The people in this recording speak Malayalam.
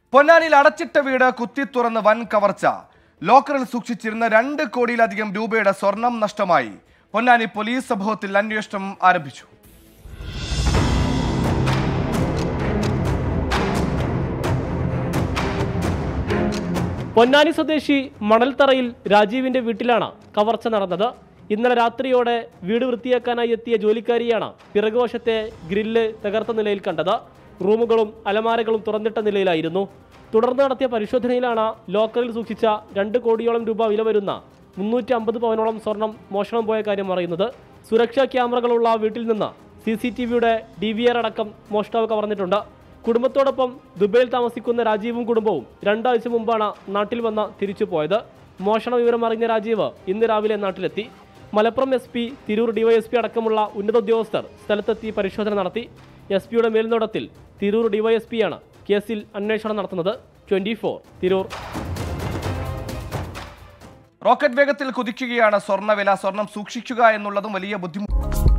പൊന്നാനിയിൽ അടച്ചിട്ട വീട് കുത്തി തുറന്ന് വൻ കവർച്ച ലോക്കറിൽ സൂക്ഷിച്ചിരുന്ന രണ്ട് കോടിയിലധികം രൂപയുടെ സ്വർണം നഷ്ടമായി പൊന്നാനി പോലീസ് സംഭവത്തിൽ അന്വേഷണം ആരംഭിച്ചു പൊന്നാനി സ്വദേശി മണൽത്തറയിൽ രാജീവിന്റെ വീട്ടിലാണ് കവർച്ച നടന്നത് ഇന്നലെ രാത്രിയോടെ വീട് വൃത്തിയാക്കാനായി എത്തിയ ജോലിക്കാരിയാണ് പിറകുവശത്തെ ഗ്രില്ല് തകർത്ത നിലയിൽ കണ്ടത് റൂമുകളും അലമാരകളും തുറന്നിട്ട നിലയിലായിരുന്നു തുടർന്ന് നടത്തിയ പരിശോധനയിലാണ് ലോക്കറിൽ സൂക്ഷിച്ച രണ്ട് കോടിയോളം രൂപ വില വരുന്ന മുന്നൂറ്റി അമ്പത് പവനോളം സ്വർണം മോഷണം പോയ കാര്യം അറിയുന്നത് സുരക്ഷാ ക്യാമറകളുള്ള വീട്ടിൽ നിന്ന് സി സി ടി വിയുടെ ഡി വി ആർ അടക്കം മോഷ്ടാവ് കവർന്നിട്ടുണ്ട് കുടുംബത്തോടൊപ്പം ദുബൈയിൽ താമസിക്കുന്ന രാജീവും കുടുംബവും രണ്ടാഴ്ച മുമ്പാണ് നാട്ടിൽ വന്ന് തിരിച്ചു പോയത് മോഷണ വിവരം അറിഞ്ഞ രാജീവ് ഇന്ന് രാവിലെ നാട്ടിലെത്തി Malappuram S P Tirur DYSP അടക്കമുള്ള ഉന്നത ഉദ്യോഗസ്ഥർ സ്ഥലത്തെത്തി പരിശോധന നടത്തി എസ് പിയുടെ മേൽനോട്ടത്തിൽ തിരൂർ ഡിവൈഎസ്പിയാണ് കേസിൽ അന്വേഷണം നടത്തുന്നത് ട്വന്റി തിരൂർ റോക്കറ്റ് വേഗത്തിൽ കുതിക്കുകയാണ് സ്വർണ്ണവില സ്വർണം സൂക്ഷിക്കുക എന്നുള്ളതും വലിയ ബുദ്ധിമുട്ട്